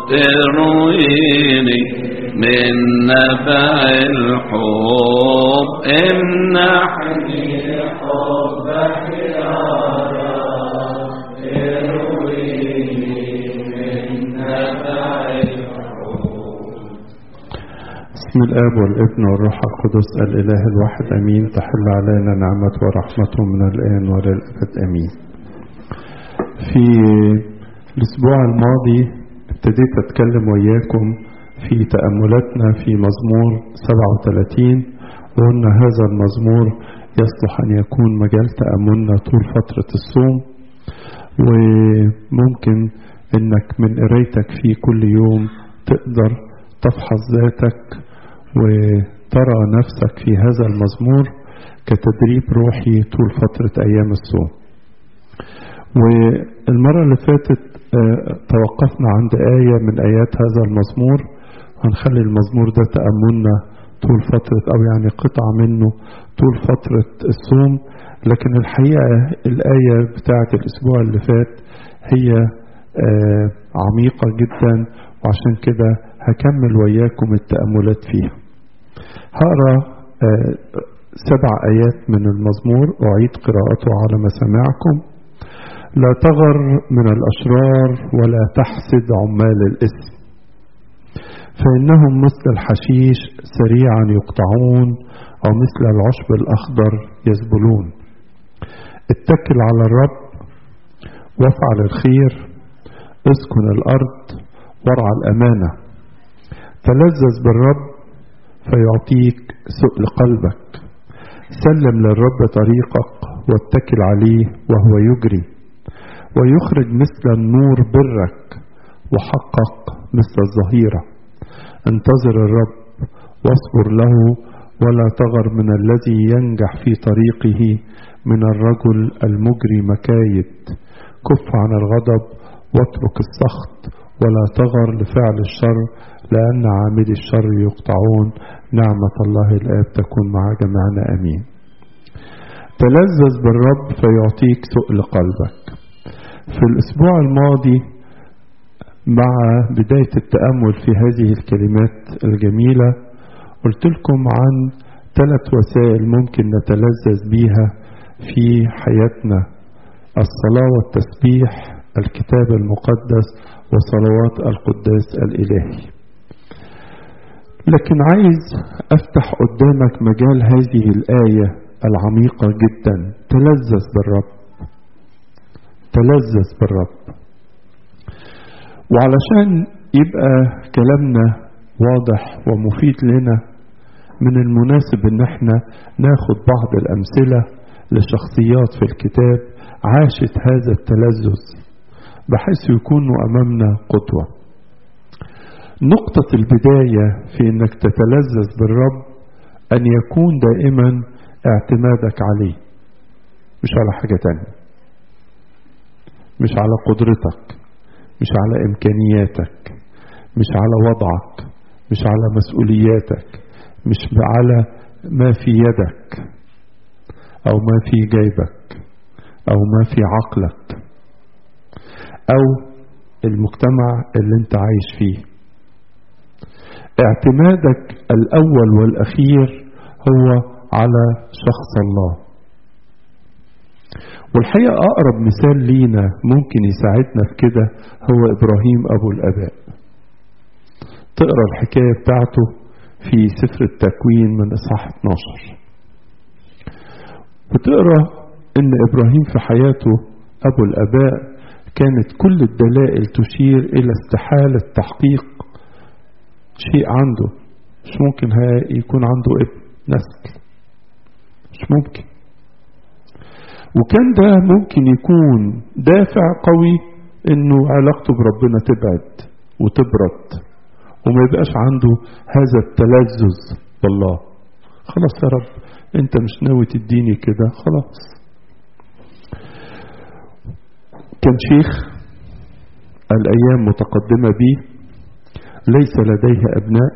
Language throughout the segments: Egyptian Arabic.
ترويني من نبع الحب امنحني حبك يا رب ترويني من نبع بسم الآب والابن والروح القدس الإله الواحد أمين تحل علينا نعمته ورحمته من الآن وللأبد أمين في الأسبوع الماضي ابتديت أتكلم وياكم في تأملاتنا في مزمور 37 وقلنا هذا المزمور يصلح أن يكون مجال تأملنا طول فترة الصوم وممكن انك من قرايتك فيه كل يوم تقدر تفحص ذاتك وترى نفسك في هذا المزمور كتدريب روحي طول فترة أيام الصوم والمرة اللي فاتت توقفنا عند آية من آيات هذا المزمور هنخلي المزمور ده تأملنا طول فترة أو يعني قطعة منه طول فترة الصوم لكن الحقيقة الآية بتاعة الأسبوع اللي فات هي عميقة جدا وعشان كده هكمل وياكم التأملات فيها هقرا سبع آيات من المزمور أعيد قراءته على مسامعكم لا تغر من الأشرار ولا تحسد عمال الإثم فإنهم مثل الحشيش سريعا يقطعون أو مثل العشب الأخضر يذبلون اتكل على الرب وافعل الخير اسكن الأرض وارعى الأمانة تلذذ بالرب فيعطيك سؤل قلبك سلم للرب طريقك واتكل عليه وهو يجري ويخرج مثل النور برك وحقق مثل الظهيرة انتظر الرب واصبر له ولا تغر من الذي ينجح في طريقه من الرجل المجري مكايد كف عن الغضب واترك السخط ولا تغر لفعل الشر لأن عاملي الشر يقطعون نعمة الله الآب تكون مع جميعنا أمين تلذذ بالرب فيعطيك سؤل قلبك في الأسبوع الماضي مع بداية التأمل في هذه الكلمات الجميلة قلت لكم عن ثلاث وسائل ممكن نتلذذ بيها في حياتنا الصلاة والتسبيح الكتاب المقدس وصلوات القداس الإلهي لكن عايز أفتح قدامك مجال هذه الآية العميقة جدا تلذذ بالرب تلذذ بالرب وعلشان يبقى كلامنا واضح ومفيد لنا من المناسب ان احنا ناخد بعض الامثلة لشخصيات في الكتاب عاشت هذا التلذذ بحيث يكونوا امامنا قدوة نقطة البداية في انك تتلذذ بالرب ان يكون دائما اعتمادك عليه مش على حاجة تانية مش على قدرتك مش على امكانياتك مش على وضعك مش على مسؤولياتك مش على ما في يدك او ما في جيبك او ما في عقلك او المجتمع اللي انت عايش فيه اعتمادك الاول والاخير هو على شخص الله والحقيقة أقرب مثال لينا ممكن يساعدنا في كده هو إبراهيم أبو الآباء تقرأ الحكاية بتاعته في سفر التكوين من إصحاح 12 وتقرأ إن إبراهيم في حياته أبو الآباء كانت كل الدلائل تشير إلى استحالة تحقيق شيء عنده مش ممكن يكون عنده ابن نسل مش ممكن وكان ده ممكن يكون دافع قوي انه علاقته بربنا تبعد وتبرد وما يبقاش عنده هذا التلذذ بالله خلاص يا رب انت مش ناوي تديني كده خلاص كان شيخ الايام متقدمة به ليس لديه ابناء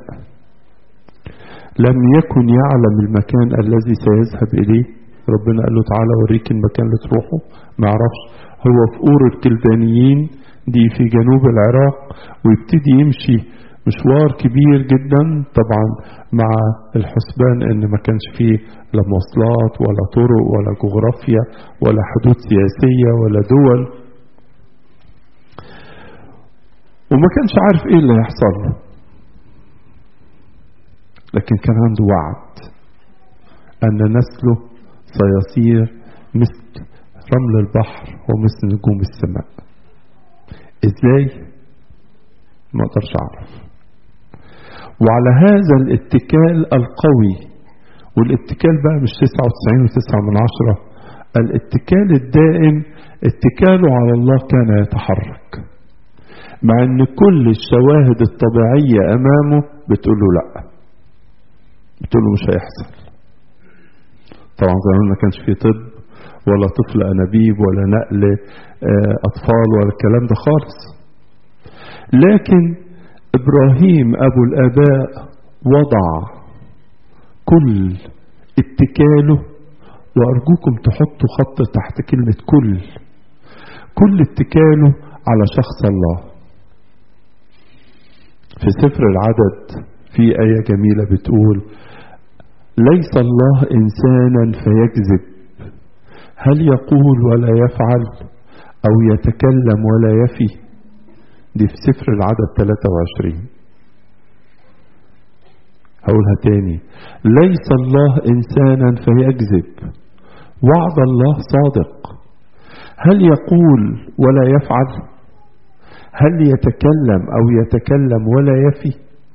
لم يكن يعلم المكان الذي سيذهب اليه ربنا قال له تعالى اوريك المكان اللي تروحه ما يعرفش هو في اور الكلدانيين دي في جنوب العراق ويبتدي يمشي مشوار كبير جدا طبعا مع الحسبان ان ما كانش فيه لا مواصلات ولا طرق ولا جغرافيا ولا حدود سياسية ولا دول وما كانش عارف ايه اللي هيحصل له لكن كان عنده وعد ان نسله سيصير مثل رمل البحر ومثل نجوم السماء ازاي ما اقدرش اعرف وعلى هذا الاتكال القوي والاتكال بقى مش 99 و9 من عشرة الاتكال الدائم اتكاله على الله كان يتحرك مع ان كل الشواهد الطبيعية امامه بتقول له لا بتقول له مش هيحصل طبعا زمان ما كانش فيه طب ولا طفل انابيب ولا نقل اطفال ولا الكلام ده خالص لكن ابراهيم ابو الاباء وضع كل اتكاله وارجوكم تحطوا خط تحت كلمه كل كل اتكاله على شخص الله في سفر العدد في ايه جميله بتقول ليس الله انسانا فيكذب هل يقول ولا يفعل او يتكلم ولا يفي دي في سفر العدد 23 هقولها تاني ليس الله انسانا فيكذب وعد الله صادق هل يقول ولا يفعل هل يتكلم او يتكلم ولا يفي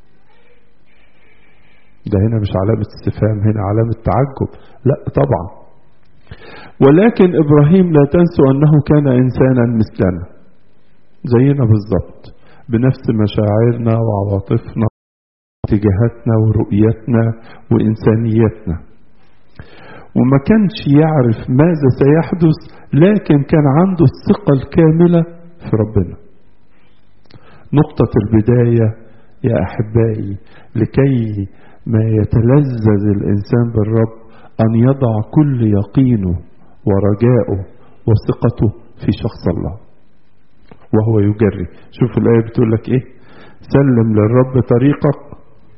ده هنا مش علامة استفهام هنا علامة تعجب لا طبعا ولكن ابراهيم لا تنسوا انه كان انسانا مثلنا زينا بالظبط بنفس مشاعرنا وعواطفنا واتجاهاتنا ورؤيتنا وإنسانيتنا وما كانش يعرف ماذا سيحدث لكن كان عنده الثقة الكاملة في ربنا نقطة البداية يا أحبائي لكي ما يتلذذ الإنسان بالرب أن يضع كل يقينه ورجائه وثقته في شخص الله وهو يجري شوف الآية بتقول لك إيه سلم للرب طريقك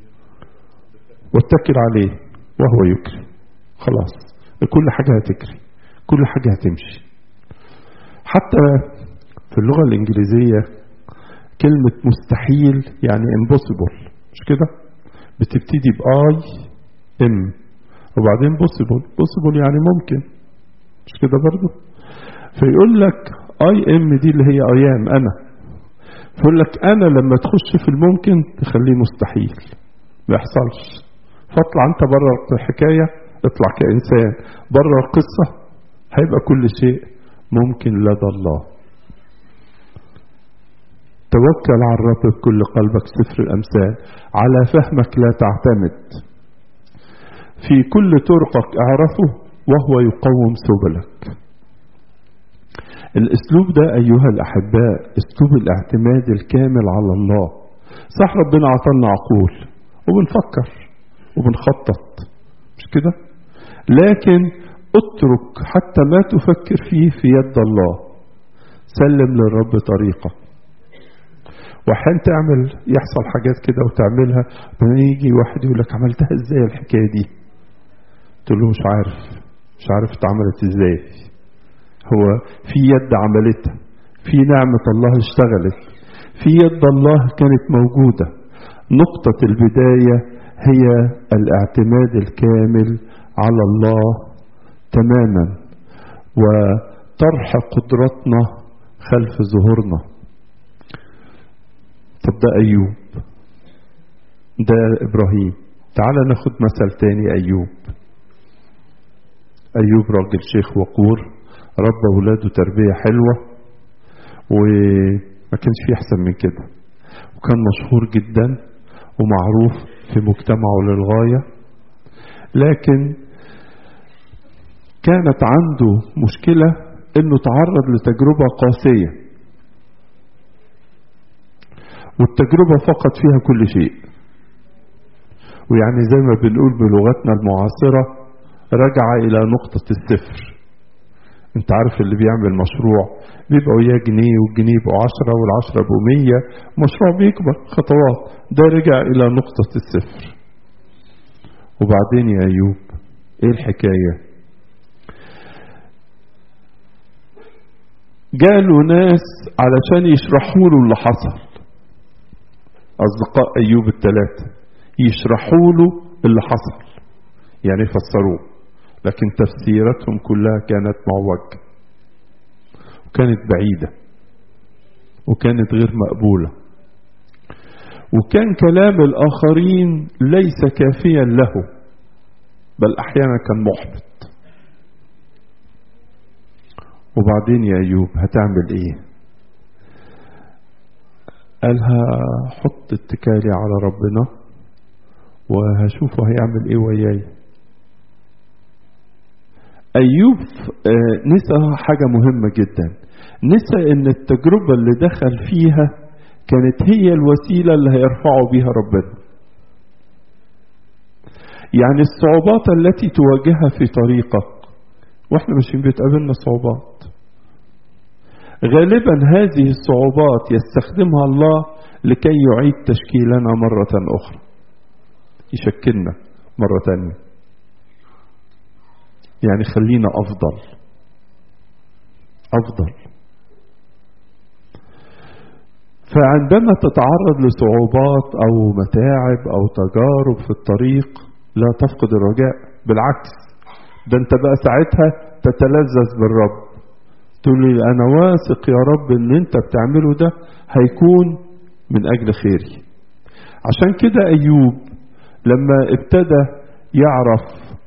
واتكل عليه وهو يجري خلاص كل حاجة هتجري كل حاجة هتمشي حتى في اللغة الإنجليزية كلمة مستحيل يعني impossible مش كده بتبتدي بآي ام وبعدين possible possible يعني ممكن مش كده برضو فيقول لك اي ام دي اللي هي ايام انا فيقول لك انا لما تخش في الممكن تخليه مستحيل ما يحصلش فاطلع انت بره الحكايه اطلع كانسان بره القصه هيبقى كل شيء ممكن لدى الله توكل على الرب بكل قلبك سفر الامثال على فهمك لا تعتمد في كل طرقك اعرفه وهو يقوم سبلك الاسلوب ده ايها الاحباء اسلوب الاعتماد الكامل على الله صح ربنا عطلنا عقول وبنفكر وبنخطط مش كده لكن اترك حتى ما تفكر فيه في يد الله سلم للرب طريقة وحين تعمل يحصل حاجات كده وتعملها بعدين يجي واحد يقول لك عملتها ازاي الحكاية دي تقول له مش عارف مش عارف اتعملت ازاي هو في يد عملتها في نعمة الله اشتغلت في يد الله كانت موجودة نقطة البداية هي الاعتماد الكامل على الله تماما وطرح قدرتنا خلف ظهورنا طب ده أيوب ده إبراهيم تعال ناخد مثل تاني أيوب أيوب راجل شيخ وقور ربى ولاده تربية حلوة وما كانش فيه أحسن من كده وكان مشهور جدا ومعروف في مجتمعه للغاية لكن كانت عنده مشكلة انه تعرض لتجربة قاسية والتجربة فقد فيها كل شيء ويعني زي ما بنقول بلغتنا المعاصرة رجع إلى نقطة الصفر انت عارف اللي بيعمل مشروع بيبقى وياه جنيه والجنيه يبقوا عشرة والعشرة يبقوا مية مشروع بيكبر خطوات ده رجع إلى نقطة الصفر وبعدين يا أيوب إيه الحكاية جاله ناس علشان يشرحوا له اللي حصل أصدقاء أيوب الثلاثة يشرحوا له اللي حصل يعني يفسروه لكن تفسيراتهم كلها كانت معوجة وكانت بعيدة وكانت غير مقبولة وكان كلام الآخرين ليس كافيا له بل أحيانا كان محبط وبعدين يا أيوب هتعمل إيه قالها حط اتكالي على ربنا وهشوفه هيعمل إيه وياي أيوب نسى حاجة مهمة جدا نسى إن التجربة اللي دخل فيها كانت هي الوسيلة اللي هيرفعه بيها ربنا يعني الصعوبات التي تواجهها في طريقك واحنا ماشيين بتقابلنا صعوبات غالبا هذه الصعوبات يستخدمها الله لكي يعيد تشكيلنا مرة أخرى يشكلنا مرة تانية يعني خلينا أفضل أفضل فعندما تتعرض لصعوبات أو متاعب أو تجارب في الطريق لا تفقد الرجاء بالعكس ده انت بقى ساعتها تتلذذ بالرب تقول لي انا واثق يا رب ان انت بتعمله ده هيكون من اجل خيري عشان كده ايوب لما ابتدى يعرف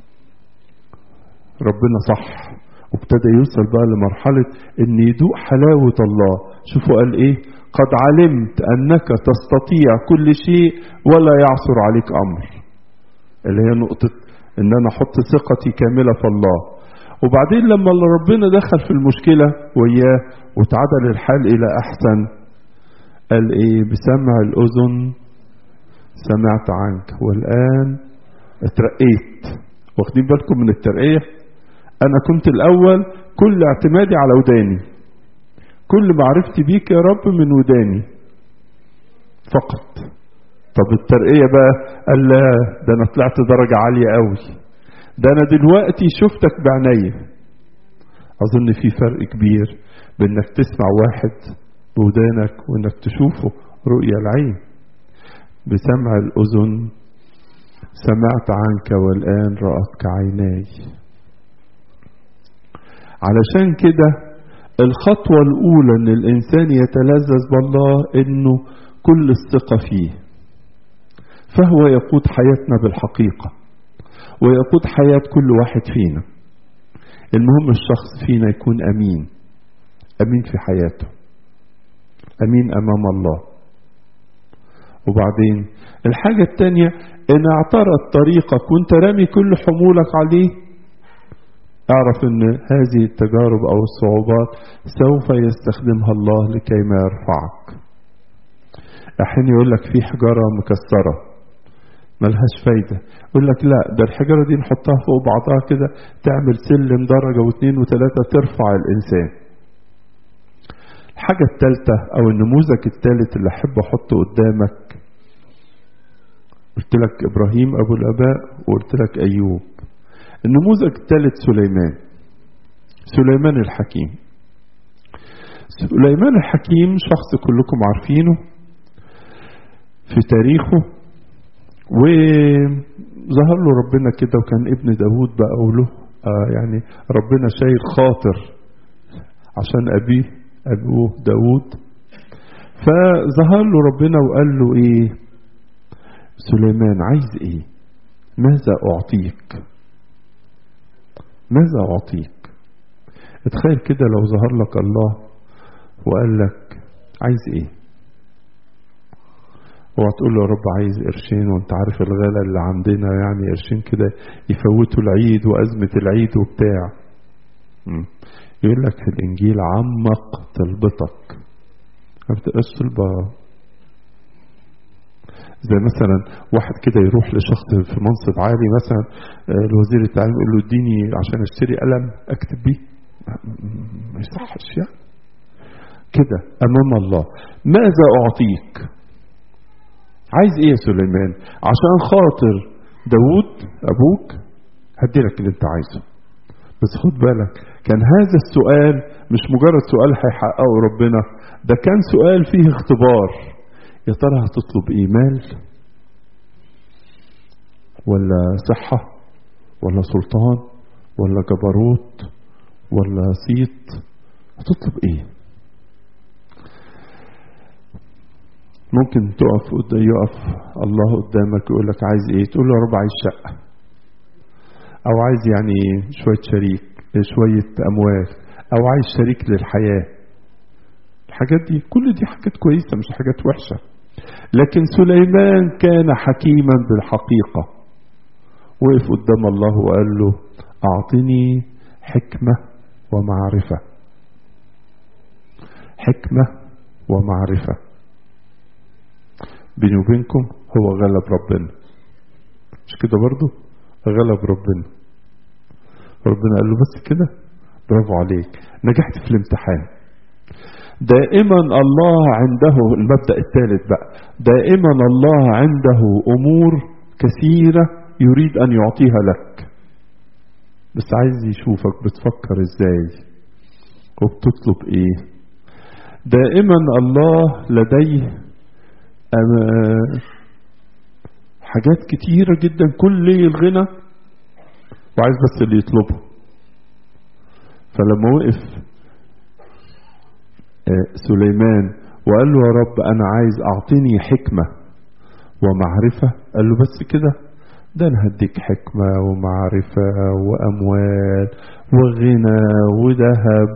ربنا صح وابتدى يوصل بقى لمرحلة ان يدوق حلاوة الله شوفوا قال ايه قد علمت انك تستطيع كل شيء ولا يعثر عليك امر اللي هي نقطة ان انا احط ثقتي كاملة في الله وبعدين لما ربنا دخل في المشكلة وياه وتعدل الحال الى احسن قال ايه بسمع الاذن سمعت عنك والان اترقيت واخدين بالكم من الترقية انا كنت الاول كل اعتمادي على وداني كل معرفتي بيك يا رب من وداني فقط طب الترقية بقى قال لا ده انا طلعت درجة عالية قوي ده انا دلوقتي شفتك بعينيا اظن في فرق كبير بين انك تسمع واحد بودانك وانك تشوفه رؤية العين بسمع الاذن سمعت عنك والان رأتك عيناي علشان كده الخطوة الأولى إن الإنسان يتلذذ بالله إنه كل الثقة فيه فهو يقود حياتنا بالحقيقة ويقود حياة كل واحد فينا المهم الشخص فينا يكون أمين أمين في حياته أمين أمام الله وبعدين الحاجة التانية إن اعترض طريقك وانت رامي كل حمولك عليه اعرف ان هذه التجارب او الصعوبات سوف يستخدمها الله لكي ما يرفعك احيانا يقول لك في حجارة مكسرة ملهاش فايدة يقول لك لا ده الحجارة دي نحطها فوق بعضها كده تعمل سلم درجة واثنين وثلاثة ترفع الإنسان الحاجة الثالثة أو النموذج الثالث اللي أحب أحطه قدامك قلت لك إبراهيم أبو الآباء وقلت لك أيوب النموذج الثالث سليمان سليمان الحكيم سليمان الحكيم شخص كلكم عارفينه في تاريخه وظهر له ربنا كده وكان ابن داود بقى وله آه يعني ربنا شايل خاطر عشان أبيه أبوه داود فظهر له ربنا وقال له إيه سليمان عايز إيه ماذا أعطيك ماذا أعطيك اتخيل كده لو ظهر لك الله وقال لك عايز ايه وهتقول له يا رب عايز قرشين وانت عارف الغلا اللي عندنا يعني قرشين كده يفوتوا العيد وأزمة العيد وبتاع يقول لك في الإنجيل عمق طلبتك ما بتبقاش طلبة زي مثلا واحد كده يروح لشخص في منصب عالي مثلا الوزير التعليم يقول له اديني عشان اشتري قلم اكتب بيه ما يصحش يعني كده امام الله ماذا اعطيك عايز ايه يا سليمان عشان خاطر داود ابوك هدي لك اللي انت عايزه بس خد بالك كان هذا السؤال مش مجرد سؤال هيحققه ربنا ده كان سؤال فيه اختبار يا ترى هتطلب ايه مال ولا صحة ولا سلطان ولا جبروت ولا صيت هتطلب ايه ممكن تقف قدام يقف الله قدامك يقول لك عايز ايه تقول له يا رب عايز شقة او عايز يعني شوية شريك شوية اموال او عايز شريك للحياة الحاجات دي كل دي حاجات كويسة مش حاجات وحشة لكن سليمان كان حكيما بالحقيقة وقف قدام الله وقال له اعطني حكمة ومعرفة حكمة ومعرفة بيني وبينكم هو غلب ربنا مش كده برضو غلب ربنا ربنا قال له بس كده برافو عليك نجحت في الامتحان دائما الله عنده المبدأ الثالث بقى دائما الله عنده أمور كثيرة يريد أن يعطيها لك بس عايز يشوفك بتفكر ازاي وبتطلب ايه دائما الله لديه حاجات كتيرة جدا كل الغنى وعايز بس اللي يطلبه فلما وقف سليمان وقال له يا رب أنا عايز أعطيني حكمة ومعرفة قال له بس كده ده أنا هديك حكمة ومعرفة وأموال وغنى وذهب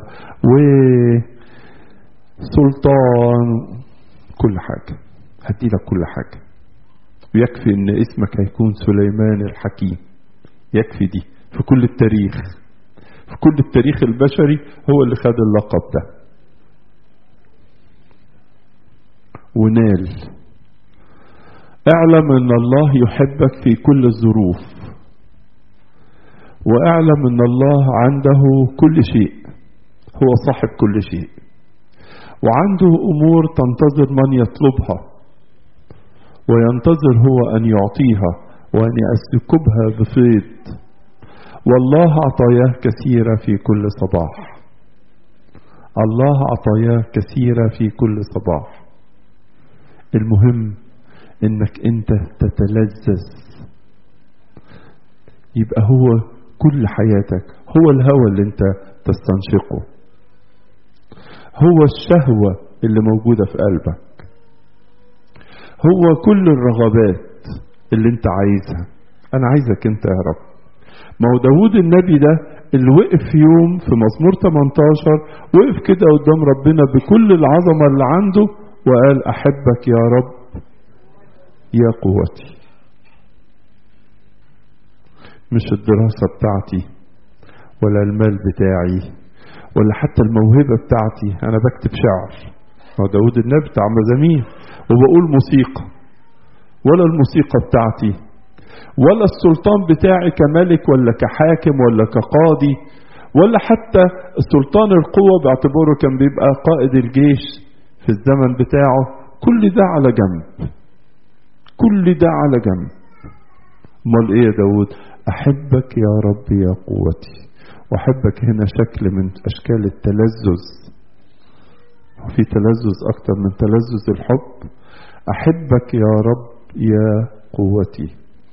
وسلطان كل حاجة هدي لك كل حاجة ويكفي ان اسمك هيكون سليمان الحكيم يكفي دي في كل التاريخ في كل التاريخ البشري هو اللي خد اللقب ده ونال اعلم ان الله يحبك في كل الظروف واعلم ان الله عنده كل شيء هو صاحب كل شيء وعنده امور تنتظر من يطلبها وينتظر هو ان يعطيها وان يسكبها بفيض والله عطاياه كثيرة في كل صباح الله عطاياه كثيرة في كل صباح المهم انك انت تتلذذ يبقى هو كل حياتك هو الهوى اللي انت تستنشقه هو الشهوة اللي موجودة في قلبك هو كل الرغبات اللي انت عايزها انا عايزك انت يا رب ما هو داود النبي ده اللي وقف في يوم في مزمور 18 وقف كده قدام ربنا بكل العظمة اللي عنده وقال أحبك يا رب يا قوتي مش الدراسة بتاعتي ولا المال بتاعي ولا حتى الموهبة بتاعتي أنا بكتب شعر هو داود النبي بتاع مزامير وبقول موسيقى ولا الموسيقى بتاعتي ولا السلطان بتاعي كملك ولا كحاكم ولا كقاضي ولا حتى السلطان القوة باعتباره كان بيبقى قائد الجيش في الزمن بتاعه كل ده على جنب كل ده على جنب امال ايه يا داود احبك يا رب يا قوتي واحبك هنا شكل من اشكال التلذذ في تلذذ اكتر من تلذذ الحب احبك يا رب يا قوتي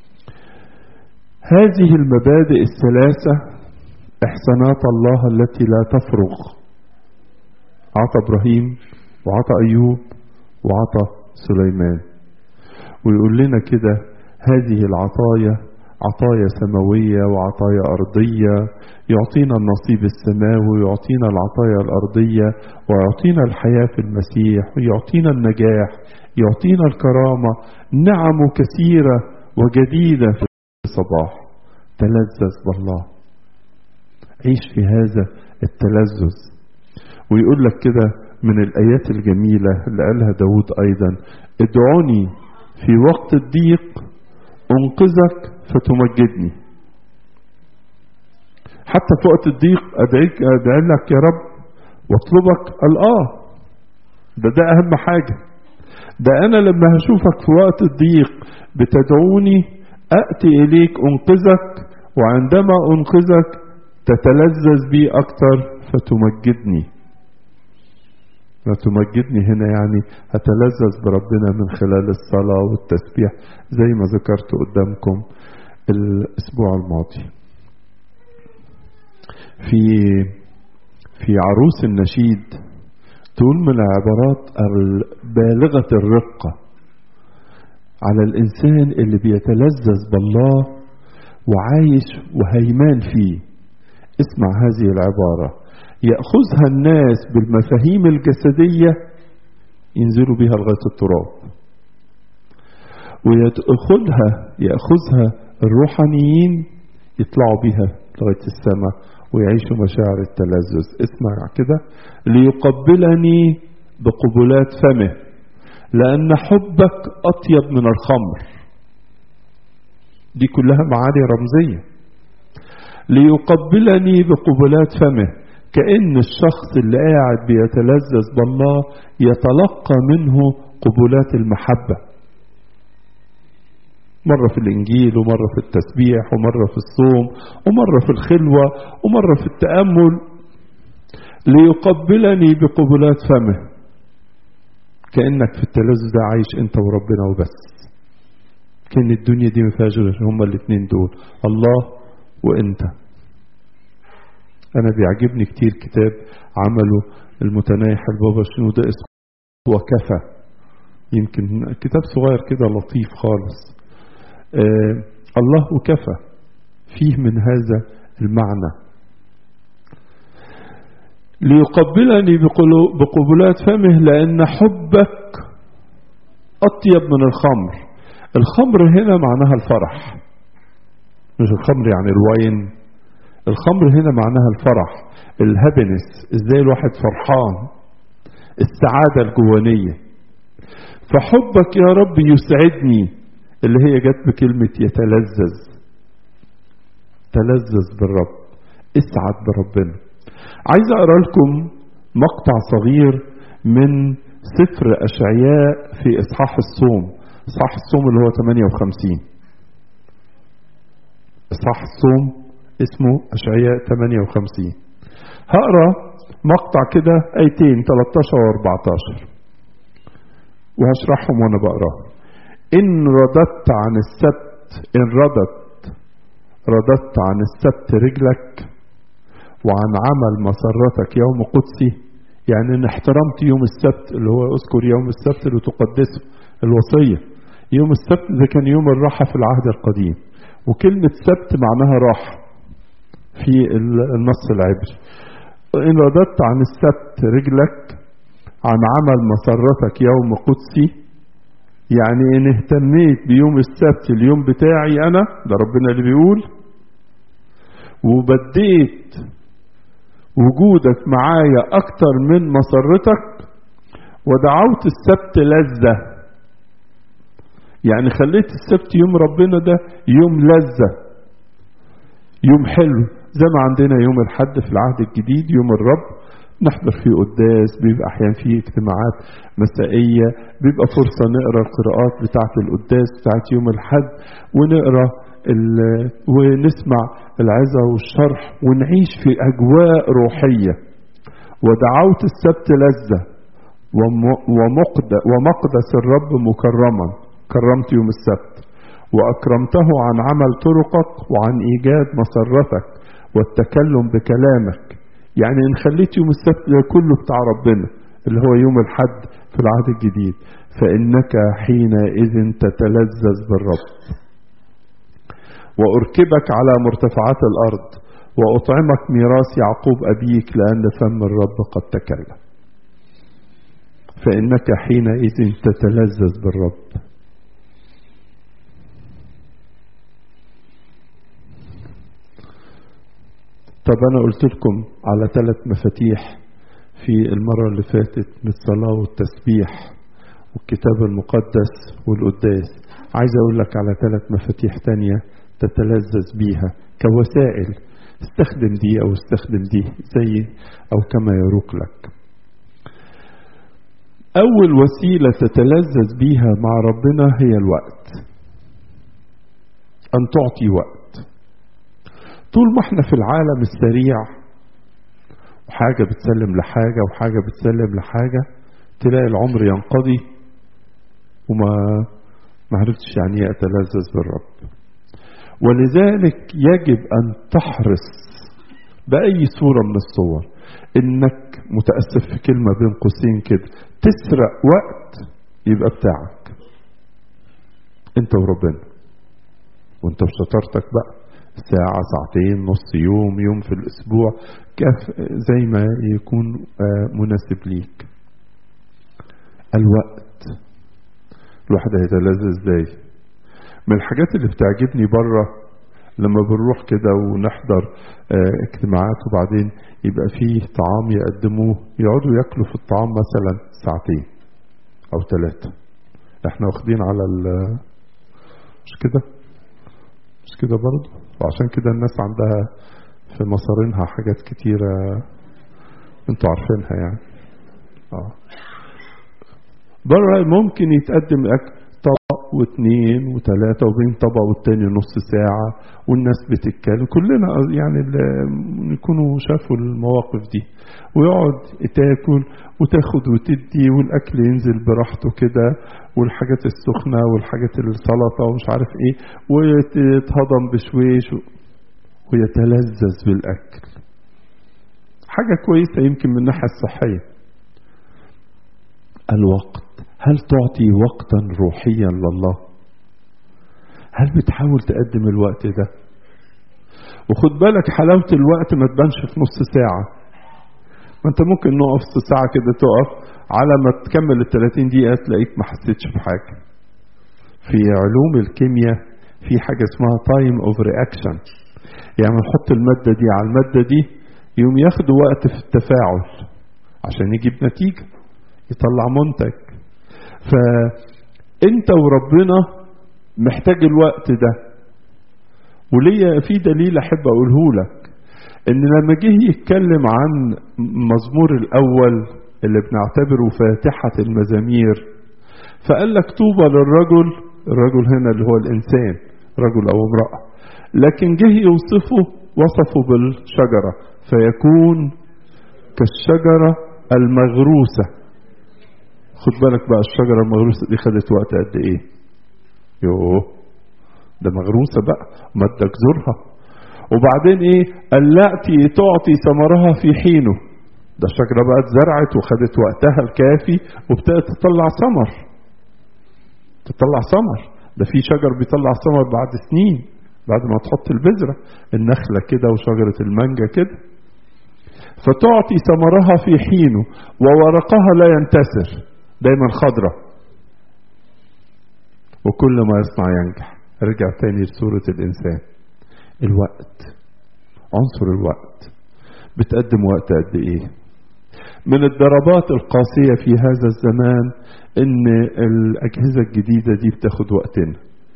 هذه المبادئ الثلاثة إحسانات الله التي لا تفرغ عطى إبراهيم وعطى أيوب وعطى سليمان ويقول لنا كده هذه العطايا عطايا سماوية وعطايا أرضية يعطينا النصيب السماوي ويعطينا العطايا الأرضية ويعطينا الحياة في المسيح ويعطينا النجاح يعطينا الكرامة نعم كثيرة وجديدة في الصباح تلذذ بالله عيش في هذا التلذذ ويقول لك كده من الآيات الجميلة اللي قالها داود أيضا ادعوني في وقت الضيق أنقذك فتمجدني حتى في وقت الضيق ادعيك ادعي لك يا رب واطلبك قال اه ده ده اهم حاجه ده انا لما هشوفك في وقت الضيق بتدعوني اتي اليك انقذك وعندما انقذك تتلذذ بي اكتر فتمجدني فتمجدني هنا يعني هتلذذ بربنا من خلال الصلاة والتسبيح زي ما ذكرت قدامكم الأسبوع الماضي في في عروس النشيد تقول من العبارات البالغة الرقة على الإنسان اللي بيتلذذ بالله وعايش وهيمان فيه اسمع هذه العبارة يأخذها الناس بالمفاهيم الجسدية ينزلوا بها لغاية التراب ويأخذها يأخذها الروحانيين يطلعوا بها لغاية السماء ويعيشوا مشاعر التلذذ اسمع كده ليقبلني بقبلات فمه لأن حبك أطيب من الخمر دي كلها معاني رمزية ليقبلني بقبلات فمه كأن الشخص اللي قاعد بيتلذذ بالله يتلقى منه قبلات المحبة مرة في الإنجيل ومرة في التسبيح ومرة في الصوم ومرة في الخلوة ومرة في التأمل ليقبلني بقبلات فمه كأنك في التلذذ ده عايش أنت وربنا وبس كأن الدنيا دي ما فيهاش غير هما الاثنين دول الله وأنت أنا بيعجبني كتير كتاب عمله المتنايح البابا شنو ده اسمه وكفى يمكن كتاب صغير كده لطيف خالص آه الله وكفى فيه من هذا المعنى ليقبلني بقبلات فمه لأن حبك أطيب من الخمر الخمر هنا معناها الفرح مش الخمر يعني الواين الخمر هنا معناها الفرح الهابينس ازاي الواحد فرحان السعادة الجوانية فحبك يا رب يسعدني اللي هي جت بكلمة يتلذذ تلذذ بالرب اسعد بربنا عايز اقرا لكم مقطع صغير من سفر اشعياء في اصحاح الصوم اصحاح الصوم اللي هو 58 اصحاح الصوم اسمه اشعياء 58 هقرا مقطع كده ايتين 13 و14 وهشرحهم وانا بقراهم ان رددت عن السبت ان ردت رددت عن السبت رجلك وعن عمل مسرتك يوم قدسي يعني ان احترمت يوم السبت اللي هو اذكر يوم السبت اللي تقدسه الوصية يوم السبت ده كان يوم الراحة في العهد القديم وكلمة سبت معناها راحة في النص العبري إن رددت عن السبت رجلك عن عمل مسرتك يوم قدسي يعني إن اهتميت بيوم السبت اليوم بتاعي أنا ده ربنا اللي بيقول وبديت وجودك معايا أكتر من مسرتك ودعوت السبت لذة يعني خليت السبت يوم ربنا ده يوم لذة يوم حلو زي ما عندنا يوم الحد في العهد الجديد يوم الرب نحضر فيه قداس بيبقى احيانا فيه اجتماعات مسائيه بيبقى فرصه نقرا القراءات بتاعه القداس بتاعه يوم الحد ونقرا ونسمع العظة والشرح ونعيش في أجواء روحية ودعوت السبت لذة ومقدس الرب مكرما كرمت يوم السبت وأكرمته عن عمل طرقك وعن إيجاد مسرتك والتكلم بكلامك يعني إن خليت يوم السبت ده كله بتاع ربنا اللي هو يوم الحد في العهد الجديد فإنك حينئذ تتلذذ بالرب وأركبك على مرتفعات الأرض وأطعمك ميراث يعقوب أبيك لأن فم الرب قد تكلم فإنك حينئذ تتلذذ بالرب طب أنا قلت لكم على ثلاث مفاتيح في المرة اللي فاتت من الصلاة والتسبيح والكتاب المقدس والقداس عايز أقول لك على ثلاث مفاتيح تانية تتلذذ بيها كوسائل استخدم دي او استخدم دي زي او كما يروق لك اول وسيلة تتلذذ بيها مع ربنا هي الوقت ان تعطي وقت طول ما احنا في العالم السريع وحاجة بتسلم لحاجة وحاجة بتسلم لحاجة تلاقي العمر ينقضي وما ما عرفتش يعني ايه اتلذذ بالرب ولذلك يجب ان تحرص باي صورة من الصور انك متأسف في كلمة بين قوسين كده تسرق وقت يبقى بتاعك انت وربنا وانت بشطارتك بقى ساعة ساعتين نص يوم يوم في الأسبوع كيف زي ما يكون مناسب ليك الوقت الواحد هيتلذذ ازاي من الحاجات اللي بتعجبني بره لما بنروح كده ونحضر اجتماعات وبعدين يبقى فيه طعام يقدموه يقعدوا ياكلوا في الطعام مثلا ساعتين او ثلاثة احنا واخدين على ال مش كده مش كده برضه وعشان كده الناس عندها في مصارينها حاجات كتيرة انتوا عارفينها يعني اه بره ممكن يتقدم اكل طبق واثنين وثلاثة وبين طبق والتاني نص ساعة والناس بتتكلم كلنا يعني يكونوا شافوا المواقف دي ويقعد تاكل وتاخد وتدي والاكل ينزل براحته كده والحاجات السخنة والحاجات السلطة ومش عارف ايه ويتهضم بشويش ويتلذذ بالاكل حاجة كويسة يمكن من الناحية الصحية الوقت هل تعطي وقتا روحيا لله هل بتحاول تقدم الوقت ده وخد بالك حلاوة الوقت ما تبانش في نص ساعة ما انت ممكن نقف ساعة كده تقف على ما تكمل ال 30 دقيقة تلاقيك ما حسيتش بحاجة في علوم الكيمياء في حاجة اسمها تايم اوف رياكشن يعني نحط المادة دي على المادة دي يوم ياخدوا وقت في التفاعل عشان يجيب نتيجة يطلع منتج فانت وربنا محتاج الوقت ده وليا في دليل احب اقوله لك ان لما جه يتكلم عن مزمور الاول اللي بنعتبره فاتحة المزامير فقال لك طوبى للرجل الرجل هنا اللي هو الانسان رجل او امرأة لكن جه يوصفه وصفه بالشجرة فيكون كالشجرة المغروسة خد بالك بقى الشجرة المغروسة دي خدت وقت قد ايه يوه ده مغروسة بقى مادة جذورها وبعدين ايه التي تعطي ثمرها في حينه ده الشجرة بقى اتزرعت وخدت وقتها الكافي وابتدت تطلع ثمر تطلع ثمر ده في شجر بيطلع ثمر بعد سنين بعد ما تحط البذرة النخلة كده وشجرة المانجا كده فتعطي ثمرها في حينه وورقها لا ينتسر دايما خضرة وكل ما يصنع ينجح ارجع تاني لصورة الإنسان الوقت عنصر الوقت بتقدم وقت قد ايه من الضربات القاسية في هذا الزمان ان الأجهزة الجديدة دي بتاخد وقتنا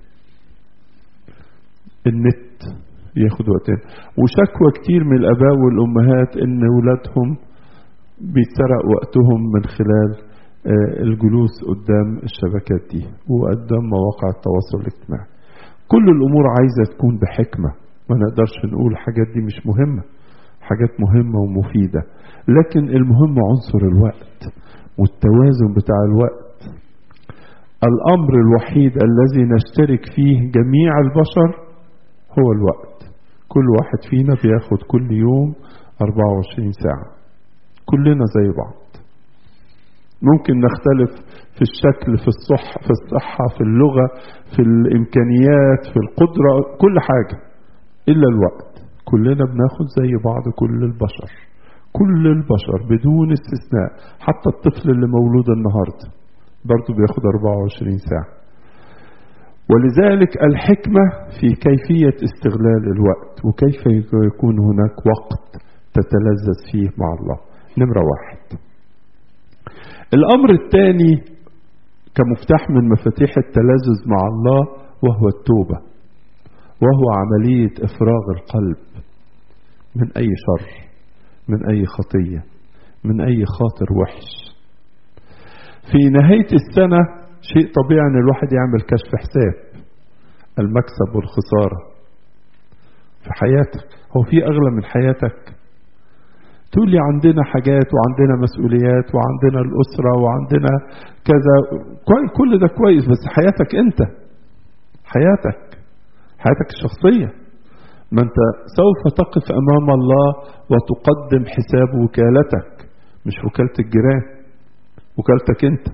النت ياخد وقتنا وشكوى كتير من الآباء والأمهات ان ولادهم بيتسرق وقتهم من خلال الجلوس قدام الشبكات دي وقدام مواقع التواصل الاجتماعي كل الامور عايزه تكون بحكمه ما نقدرش نقول الحاجات دي مش مهمه حاجات مهمه ومفيده لكن المهم عنصر الوقت والتوازن بتاع الوقت الامر الوحيد الذي نشترك فيه جميع البشر هو الوقت كل واحد فينا بياخد كل يوم 24 ساعه كلنا زي بعض ممكن نختلف في الشكل في الصح في الصحة في اللغة في الإمكانيات في القدرة كل حاجة إلا الوقت كلنا بناخد زي بعض كل البشر كل البشر بدون استثناء حتى الطفل اللي مولود النهاردة برضه بياخد 24 ساعة ولذلك الحكمة في كيفية استغلال الوقت وكيف يكون هناك وقت تتلذذ فيه مع الله نمرة واحد الأمر الثاني كمفتاح من مفاتيح التلذذ مع الله وهو التوبة وهو عملية إفراغ القلب من أي شر من أي خطية من أي خاطر وحش في نهاية السنة شيء طبيعي أن الواحد يعمل كشف حساب المكسب والخسارة في حياتك هو في أغلى من حياتك تقول لي عندنا حاجات وعندنا مسؤوليات وعندنا الأسرة وعندنا كذا كل ده كويس بس حياتك أنت حياتك حياتك الشخصية ما أنت سوف تقف أمام الله وتقدم حساب وكالتك مش وكالة الجيران وكالتك أنت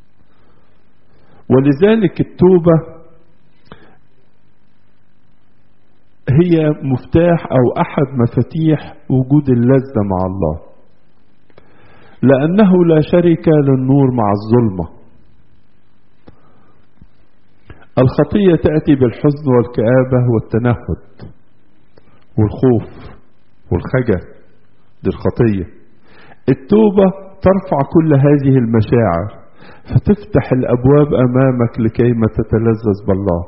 ولذلك التوبة هي مفتاح أو أحد مفاتيح وجود اللذة مع الله لأنه لا شريك للنور مع الظلمة الخطية تأتي بالحزن والكآبة والتنهد والخوف والخجل دي الخطية التوبة ترفع كل هذه المشاعر فتفتح الأبواب أمامك لكي ما تتلذذ بالله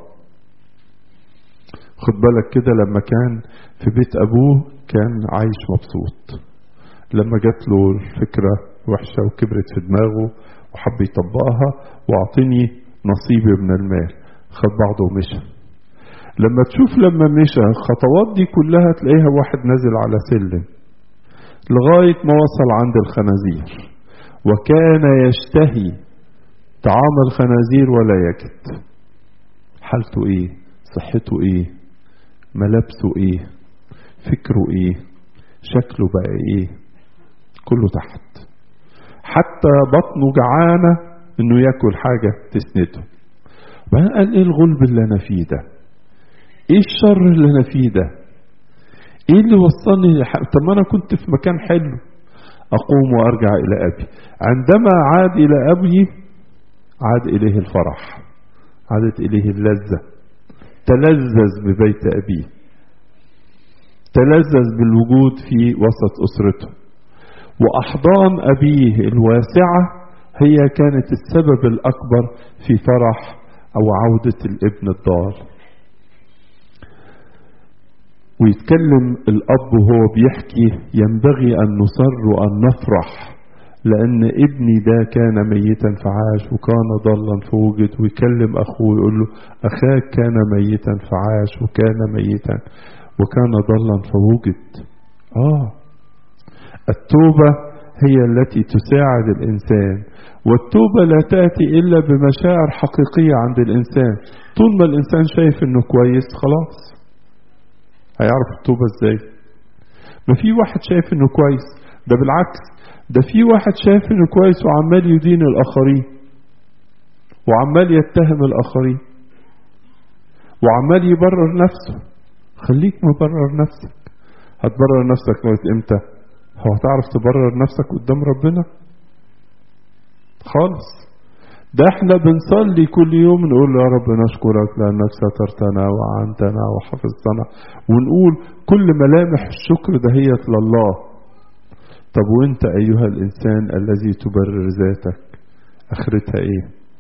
خد بالك كده لما كان في بيت أبوه كان عايش مبسوط لما جات له الفكرة وحشة وكبرت في دماغه وحب يطبقها واعطني نصيبي من المال خد بعضه ومشى لما تشوف لما مشى الخطوات دي كلها تلاقيها واحد نازل على سلم لغاية ما وصل عند الخنازير وكان يشتهي طعام الخنازير ولا يجد حالته ايه صحته ايه ملابسه ايه فكره ايه شكله بقى ايه كله تحت حتى بطنه جعانة انه ياكل حاجة تسنده وبعدين قال ايه الغلب اللي انا فيه ده ايه الشر اللي انا فيه ده ايه اللي وصلني لح... طب ما انا كنت في مكان حلو اقوم وارجع الى ابي عندما عاد الى ابي عاد اليه الفرح عادت اليه اللذه تلذذ ببيت أبيه تلذذ بالوجود في وسط أسرته وأحضان أبيه الواسعة هي كانت السبب الأكبر في فرح أو عودة الابن الضال ويتكلم الأب وهو بيحكي ينبغي أن نصر وأن نفرح لأن ابني ده كان ميتا فعاش وكان ضلا فوجد ويكلم أخوه يقول له أخاك كان ميتا فعاش وكان ميتا وكان ضلا فوجد آه التوبة هي التي تساعد الإنسان والتوبة لا تأتي إلا بمشاعر حقيقية عند الإنسان طول ما الإنسان شايف إنه كويس خلاص هيعرف التوبة إزاي ما في واحد شايف إنه كويس ده بالعكس ده في واحد شايف انه كويس وعمال يدين الاخرين وعمال يتهم الاخرين وعمال يبرر نفسه خليك مبرر نفسك هتبرر نفسك لغايه امتى هو هتعرف تبرر نفسك قدام ربنا خالص ده احنا بنصلي كل يوم نقول يا رب نشكرك لانك سترتنا وعنتنا وحفظتنا ونقول كل ملامح الشكر دهيت لله طب وانت ايها الانسان الذي تبرر ذاتك اخرتها ايه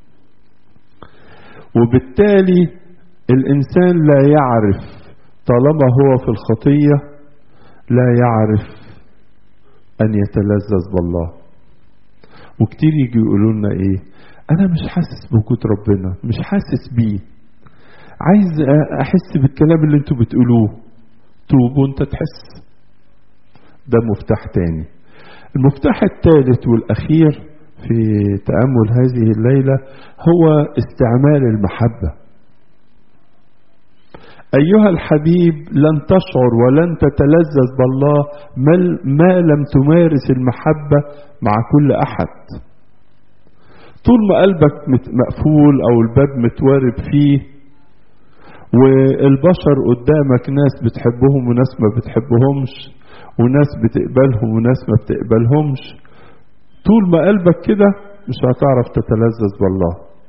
وبالتالي الانسان لا يعرف طالما هو في الخطيه لا يعرف ان يتلذذ بالله وكتير يجي يقولوا لنا ايه انا مش حاسس بوجود ربنا مش حاسس بيه عايز احس بالكلام اللي انتوا بتقولوه توب وانت تحس ده مفتاح تاني المفتاح الثالث والأخير في تأمل هذه الليلة هو استعمال المحبة أيها الحبيب لن تشعر ولن تتلذذ بالله ما لم تمارس المحبة مع كل أحد طول ما قلبك مقفول أو الباب متوارب فيه والبشر قدامك ناس بتحبهم وناس ما بتحبهمش وناس بتقبلهم وناس ما بتقبلهمش طول ما قلبك كده مش هتعرف تتلذذ بالله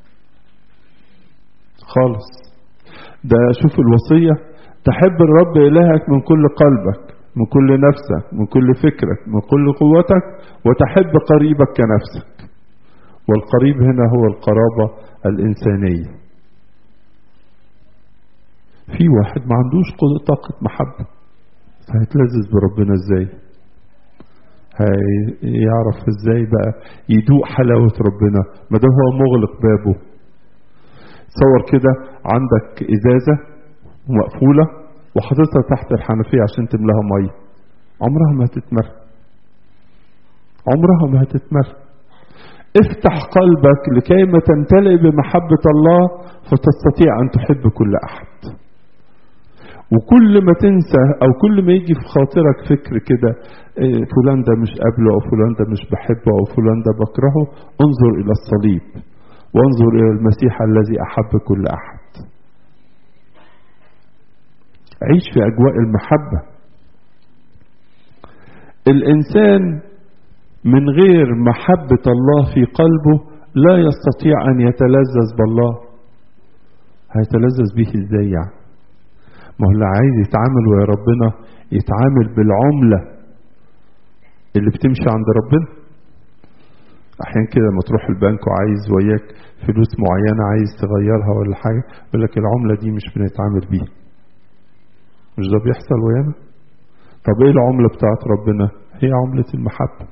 خالص ده شوف الوصية تحب الرب إلهك من كل قلبك من كل نفسك من كل فكرك من كل قوتك وتحب قريبك كنفسك والقريب هنا هو القرابة الإنسانية في واحد ما عندوش طاقة محبة هيتلذذ بربنا ازاي هيعرف ازاي بقى يدوق حلاوة ربنا ما دام هو مغلق بابه تصور كده عندك ازازة مقفولة وحاططها تحت الحنفية عشان تملاها مية عمرها ما هتتمر عمرها ما هتتمر افتح قلبك لكي ما تمتلئ بمحبة الله فتستطيع أن تحب كل أحد وكل ما تنسى أو كل ما يجي في خاطرك فكر كده إيه فلان ده مش قابله أو فلان ده مش بحبه أو فلان ده بكرهه انظر إلى الصليب وانظر إلى المسيح الذي أحب كل أحد عيش في أجواء المحبة الإنسان من غير محبة الله في قلبه لا يستطيع أن يتلذذ بالله هيتلذذ به ازاي يعني ما هو اللي عايز يتعامل ويا ربنا يتعامل بالعملة اللي بتمشي عند ربنا احيانا كده لما تروح البنك وعايز وياك فلوس معينة عايز تغيرها ولا حاجة يقول لك العملة دي مش بنتعامل بيها مش ده بيحصل ويانا طب ايه العملة بتاعت ربنا هي عملة المحبة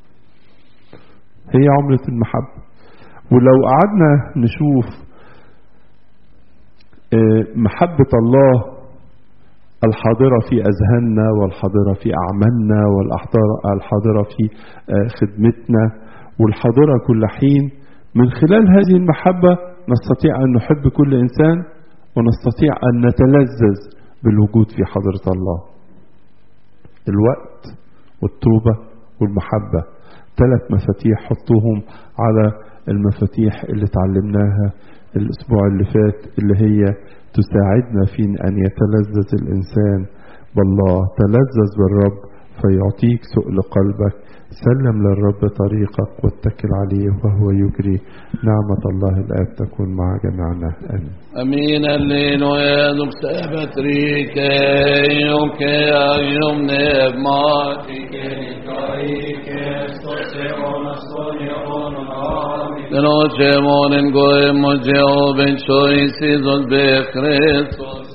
هي عملة المحبة ولو قعدنا نشوف محبة الله الحاضرة في أذهاننا والحاضرة في أعمالنا والحاضرة في خدمتنا والحاضرة كل حين من خلال هذه المحبة نستطيع أن نحب كل إنسان ونستطيع أن نتلذذ بالوجود في حضرة الله الوقت والتوبة والمحبة ثلاث مفاتيح حطوهم على المفاتيح اللي تعلمناها الأسبوع اللي فات اللي هي تساعدنا في أن يتلذذ الإنسان بالله تلذذ بالرب فيعطيك سؤل قلبك سلم للرب طريقك واتكل عليه وهو يجري نعمة الله الآب تكون مع جميعنا آمين أمين الليل ويدك سابت ريكي يوكي أيوم نب ماتي Noche moren goem mojeo ben shoy sizos be Christos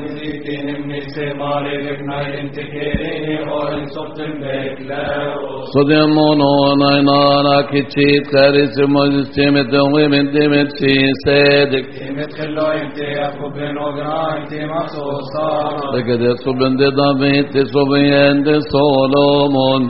Sodemon aynana kiçi terisi mojistime döngümin demet si sedik Dekede subende David subende Solomon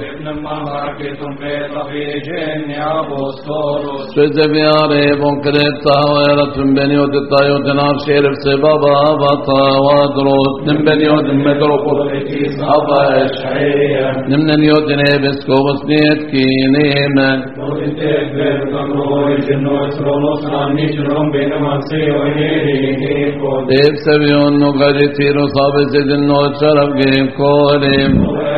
Sözde bir arayıp on krepta ve yaratın beni ödü tayotun avşerif sebaba avata vadrot nim beni ödün metropol hava eşhiyye nimnen yodun ebiskobus niyet ki nimen Ev seviyon nu garitiru sabes edin no şaraf giyim kolim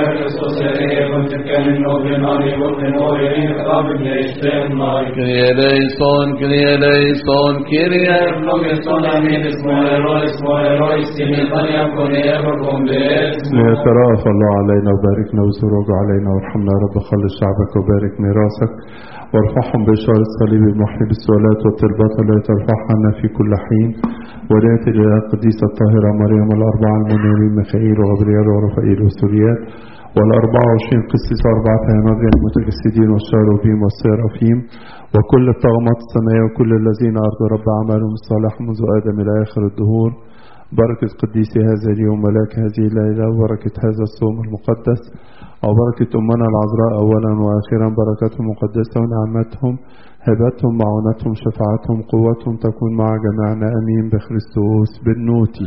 Kyrie eleison, Kyrie eleison, Kyrie ليترأف الله علينا وباركنا وسروج علينا وارحمنا يا رب خلص شعبك وبارك ميراثك وارفعهم بإشارة صليب المحيي بالسؤالات والطلبات التي ترفعها عنا في كل حين وليت إلى القديسة الطاهرة مريم الأربعة المنيرين ميخائيل وغبريال ورفائيل وسوريات والأربعة وعشرين قسيس وأربعة هيانات غير المتجسدين والشاروبيم والسيرافيم وكل الطغمات السماوية وكل الذين أرضوا رب أعمالهم الصالح منذ آدم إلى آخر الدهور بركة قديس هذا اليوم ملاك هذه الليلة وبركة هذا الصوم المقدس أو بركة أمنا العذراء أولا وآخرا بركتهم مقدسة ونعمتهم هبتهم معونتهم شفاعتهم قوتهم تكون مع جميعنا أمين بخريستوس بالنوتي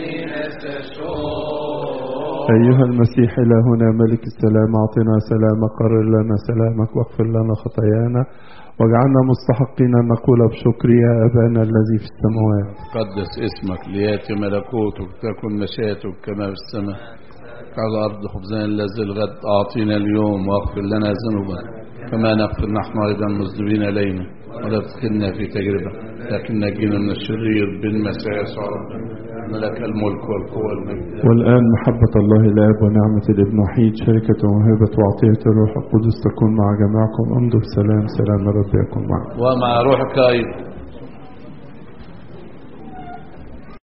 أيها المسيح إلهنا ملك السلام أعطنا سلامك قرر لنا سلامك واغفر لنا خطايانا واجعلنا مستحقين أن نقول بشكر يا أبانا الذي في السماوات قدس اسمك لياتي ملكوتك تكن مشيئتك كما في السماء على الأرض خبزنا الذي الغد أعطينا اليوم واغفر لنا ذنوبنا كما نغفر نحن أيضا المذنبين إلينا ولا تدخلنا في تجربة لكن نجينا من الشرير بالمسيح يسوع ربنا ملك الملك والقوة والمجد والآن محبة الله الآب ونعمة الابن وحيد شركة ومهبة وعطية الروح القدس تكون مع جميعكم امضوا بسلام سلام الرب يكون معكم ومع روحك أيضا